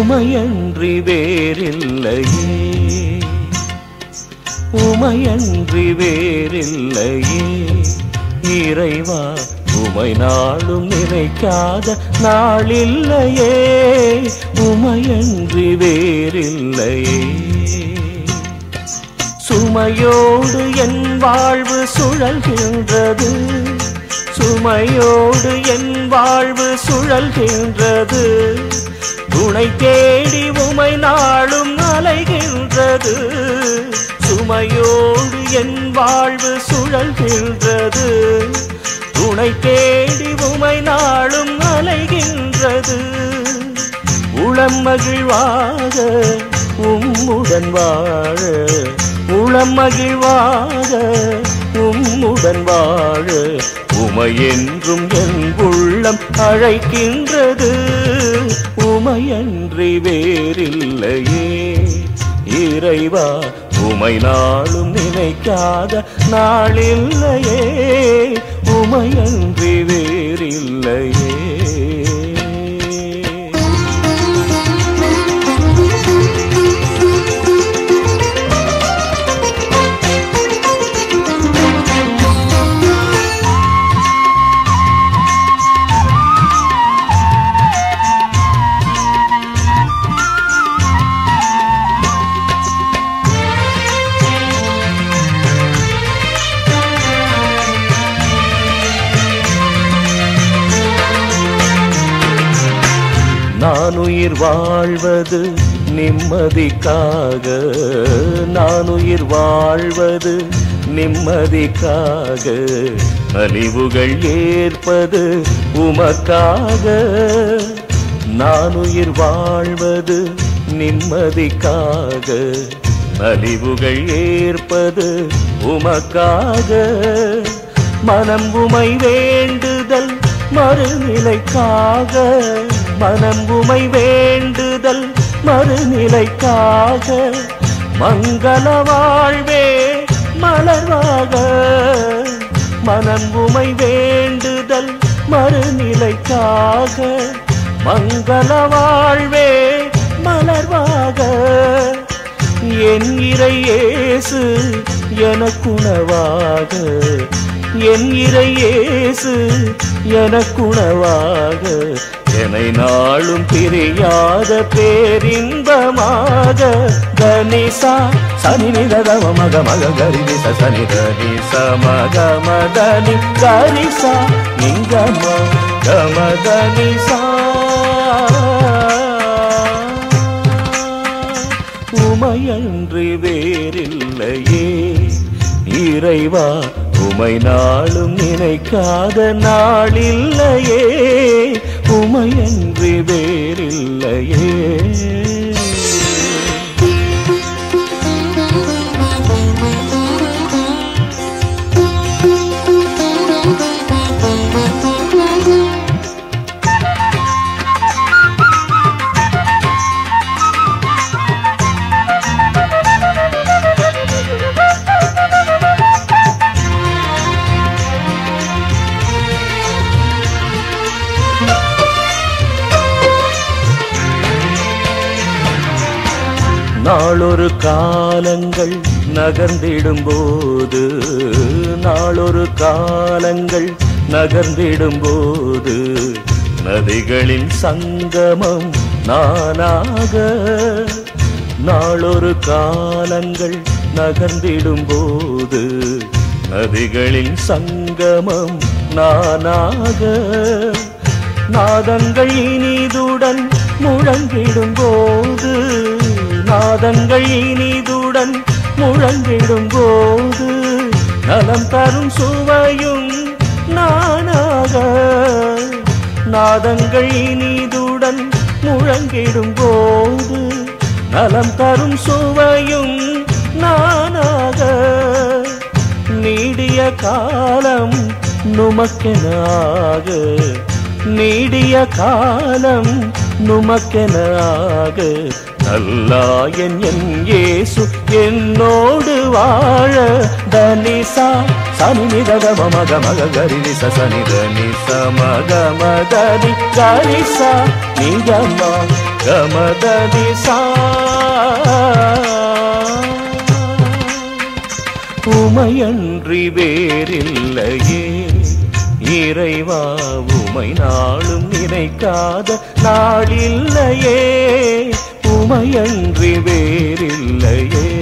உமையன்றி வேறில்லையே உமையன்றி வேறில்லையே இறைவா உமை நாளும் நினைக்காத நாளில்லையே உமையன்றி வேறில்லையே சுமையோடு என் வாழ்வு சுழல்கின்றது சுமையோடு என் வாழ்வு சுழல்கின்றது துணை தேடி உமை நாளும் அலைகின்றது சுமையோடு என் வாழ்வு சுழல்கின்றது துணை தேடி உமை நாளும் அலைகின்றது உளம் மகிழ்வாக உம்முடன் வாழ உளம் மகிழ்வாக உம்முடன் வாழ உமையென்றும் என் உள்ளம் அழைக்கின்றது உமையன்றி வேறில்லையே இறைவா உமை நாளும் நினைக்காத நாளில்லையே உமையன்றி வேறில்லையே நான் உயிர் வாழ்வது நிம்மதிக்காக நான் உயிர் வாழ்வது நிம்மதிக்காக அழிவுகள் ஏற்பது உமக்காக நான் உயிர் வாழ்வது நிம்மதிக்காக அழிவுகள் ஏற்பது உமக்காக மனம் உமை வேண்டுதல் மறுநிலைக்காக மனம் உமை வேண்டுதல் மறுநிலைக்காக மங்கள வாழ்வே மலர்வாக மனம் உமை வேண்டுதல் மறுநிலைக்காக மங்கள வாழ்வே மலர்வாக என் இறை இயேசு எனக்குணவாக என் இறை இயேசு எனக்குணவாக என்னை நாளும் பிரியாத பேரின்பமாக கணிசா சனி நிதம மக மக கரிதி சனி தனி சமக மதனி கரிசா நிங்கம கமதனி சா உமையன்றி வேறில்லையே இறைவா உமை நாளும் நினைக்காத நாளில்லையே உமையன்றி வேறில்லையே நாளொரு காலங்கள் நகர்ந்திடும் போது நாளொரு காலங்கள் நகர்ந்திடும் போது நதிகளின் சங்கமம் நானாக நாளொரு காலங்கள் நகர்ந்திடும் போது நதிகளின் சங்கமம் நானாக நாதங்கள் இனிதுடன் முழங்கிடும் போது நாதங்கள் இனிதுடன் முழங்கிடும் போது நலம் தரும் சுவையும் நானாக நாதங்கள் இனிதுடன் முழங்கிடும் போது நலம் தரும் சுவையும் நானாக நீடிய காலம் நுமக்கெனாக நீடிய காலம் நுமக்கெனாக நல்லாயன் என் இயேசு என்னோடு வாழ தனிசா சனி நித மக மக கரி ச சனி ரணி ச மக மததி கரி ச நிகம கமததி சா உமையன்றி வேறில்லையே இறைவா உமை நாளும் நினைக்காத நாளில்லையே உமையன்றி வேறில்லையே